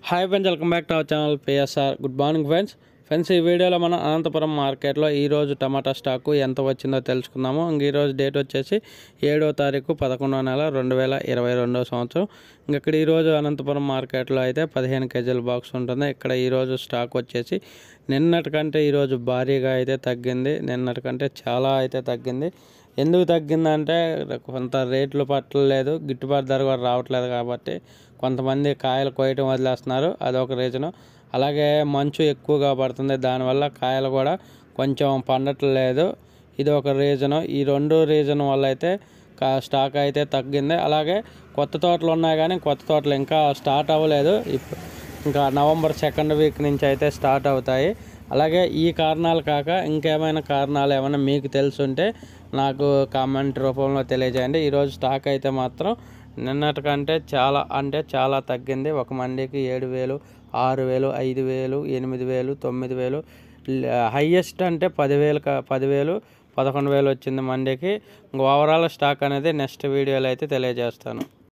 hi friends welcome back to our channel PSR good morning friends friends ఈ వీడియోలో మనం అనంతపురం మార్కెట్లో ఈరోజు టమాటా స్టాకు ఎంత వచ్చిందో తెలుసుకుందాము ఇంక ఈరోజు డేట్ వచ్చేసి ఏడో తారీఖు పదకొండవ నెల రెండు వేల ఇరవై రెండో సంవత్సరం ఇంక ఇక్కడ ఈరోజు అనంతపురం మార్కెట్లో అయితే పదిహేను కేజీల బాక్స్ ఉంటుంది ఇక్కడ ఈరోజు స్టాక్ వచ్చేసి నిన్నటికంటే ఈరోజు భారీగా అయితే తగ్గింది నిన్నటికంటే చాలా అయితే తగ్గింది ఎందుకు తగ్గిందంటే కొంత రేట్లు పట్టలేదు గిట్టుబాటు ధర కూడా రావట్లేదు కాబట్టి కొంతమంది కాయలు కోయటం వదిలేస్తున్నారు అదొక రీజను అలాగే మంచు ఎక్కువగా పడుతుంది దానివల్ల కాయలు కూడా కొంచెం పండట్లేదు ఇది ఒక రీజను ఈ రెండు రీజన్ వల్ల అయితే కా- స్టాక్ అయితే తగ్గింది అలాగే కొత్త తోటలు ఉన్నాయి కానీ కొత్త తోటలు ఇంకా స్టార్ట్ అవ్వలేదు ఇప్పుడు ఇంకా నవంబర్ సెకండ్ వీక్ నుంచి అయితే స్టార్ట్ అవుతాయి అలాగే ఈ కారణాలు కాక ఇంకేమైనా కారణాలు ఏమైనా మీకు తెలుసుంటే నాకు కామెంట్ రూపంలో తెలియజేయండి ఈరోజు స్టాక్ అయితే మాత్రం నిన్నటికంటే చాలా అంటే చాలా తగ్గింది ఒక మండికి ఏడు వేలు ఆరు వేలు ఐదు వేలు ఎనిమిది వేలు తొమ్మిది వేలు హయ్యెస్ట్ అంటే పదివేలు క- పదివేలు పదకొండు వేలు వచ్చింది మండికి ఓవరాల్ స్టాక్ అనేది నెక్స్ట్ వీడియోలో అయితే తెలియజేస్తాను